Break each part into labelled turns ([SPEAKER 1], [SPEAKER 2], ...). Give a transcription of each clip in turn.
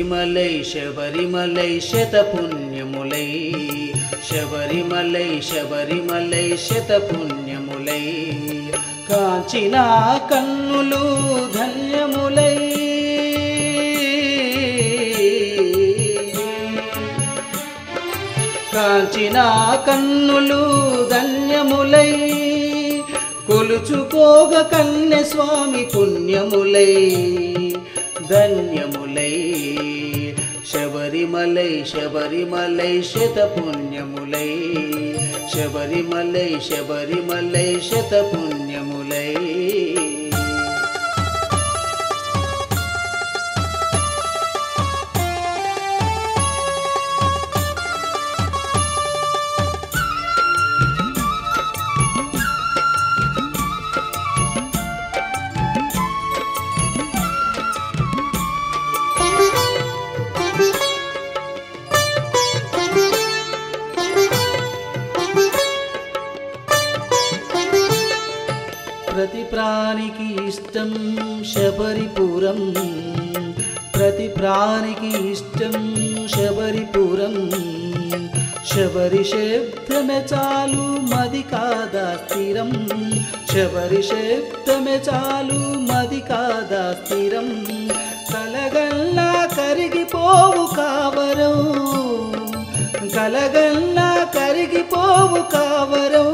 [SPEAKER 1] శబరిమలై శబరిమలై శతపుణ్యములై శబరిమలై శబరిమలై శతపుణ్యములై కాంచిన కన్నులు ధన్యములై కాంచిన కన్నులు ధన్యములై కొలుచుకోగ కన్య స్వామి పుణ్యములై ధన్యములై శబరిమలై శబరిమలై శత పుణ్యములై శబరిమలై శబరిమలై శత పుణ్యములై ప్రతి ప్రాణికి ఇష్టం శబరిపురం ప్రతి ప్రాణికి ఇష్టం శబరిపురం శబరి శబ్దమే చాలు మది కాదా స్థిరం శబరి శబ్దమే చాలు మది కాదా స్థిరం కలగల్లా కరిగిపోవు కావరం కలగల్లా కరిగిపోవు కావరం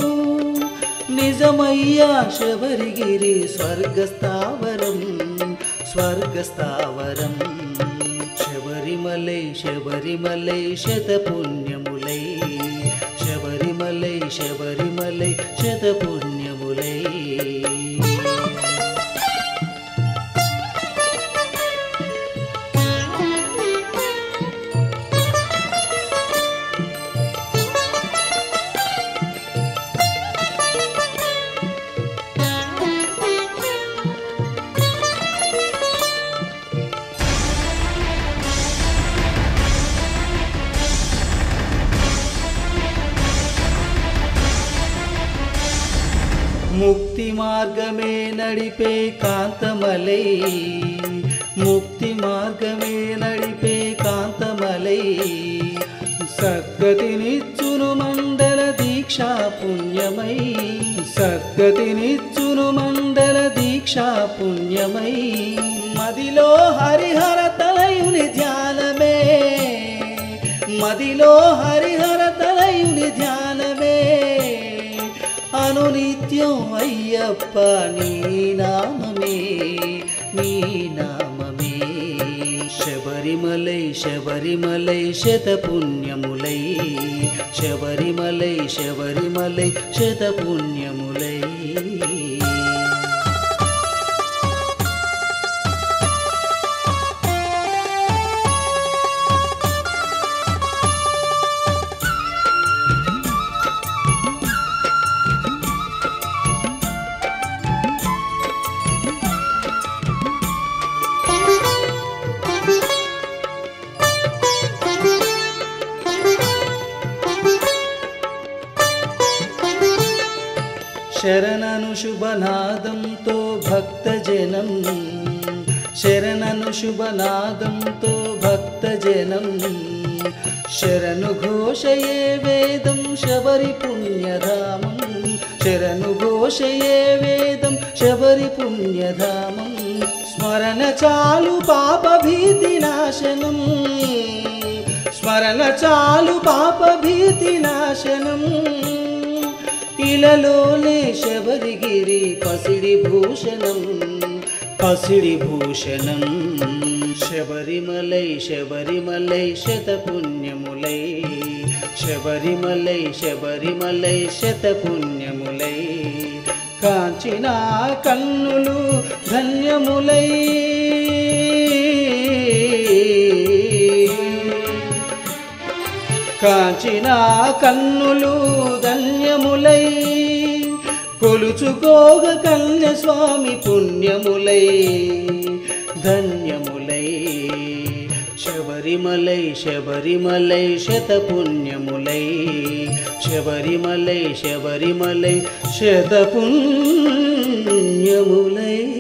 [SPEAKER 1] నిజమయ్యా శబరిగిరి స్వర్గస్థావరం స్వర్గస్థావరం శబరిమలై శబరిమలై శతపుణ్యములై శబరిమలై శబరిమలై శతపుణ్యములై ముక్తి మార్గమే నడిపే కాంతమలై ముక్తి మార్గమే నడిపే కాంతమలై సద్గతినిచ్చును మండల దీక్షా పుణ్యమై సద్గతినిచ్చును మండల దీక్షా పుణ్యమై మదిలో హరిహర తలయుని ధ్యానమే మదిలో హరిహర తలయుని ధ్యానమే అనునిత్యం అయ్యప్ప నీ నామమే నీ నామమే శబరిమలై శబరిమలై శతపుణ్యములై శబరిమలై శబరిమలై శతపుణ్యములై శరణను శుభనాదంతో భక్తజనం శరణను శుభనాదంతో భక్తజనం శరణు ఘోషయే వేదం శబరి పుణ్యధామం శరణు ఘోషయే వేదం శబరి పుణ్యధామం స్మరణ చాలు పాప భీతి నాశనం స్మరణ చాలు పాప భీతి నాశనం ఇలలోనే శబరిగిరి పసిడి భూషణం పసిడి భూషణం శబరిమలై శబరిమలై శతపుణ్యములై శబరిమలై శబరిమలై శతపుణ్యములై కాంచిన కన్నులు ధన్యములై కాంచిన కన్నులు ధన్యములై కొలుచుకోగ కన్య స్వామి పుణ్యములై ధన్యములై శబరిమలై శబరిమలై శతపుణ్యములై శబరిమలై శబరిమలై శతపుణ్యములై